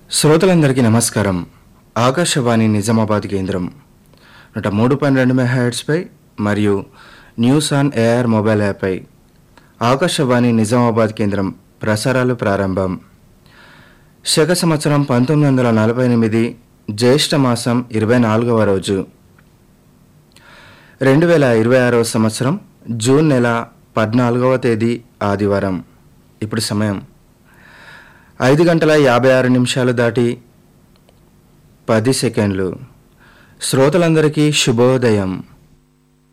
శ్రోతలందరికీ నమస్కారం ఆకాశవాణి నిజామాబాద్ కేంద్రం నూట మూడు పాయింట్ రెండు మెగాహెడ్స్పై మరియు న్యూస్ ఆన్ ఏఆర్ మొబైల్ యాప్పై ఆకాశవాణి నిజామాబాద్ కేంద్రం ప్రసారాలు ప్రారంభం శక సంవత్సరం పంతొమ్మిది వందల నలభై ఎనిమిది జ్యేష్ఠ మాసం ఇరవై నాలుగవ రోజు రెండు వేల ఇరవై ఆరవ సంవత్సరం జూన్ నెల పద్నాలుగవ తేదీ ఆదివారం ఇప్పుడు సమయం ఐదు గంటల యాభై ఆరు నిమిషాలు దాటి పది సెకండ్లు శ్రోతలందరికీ శుభోదయం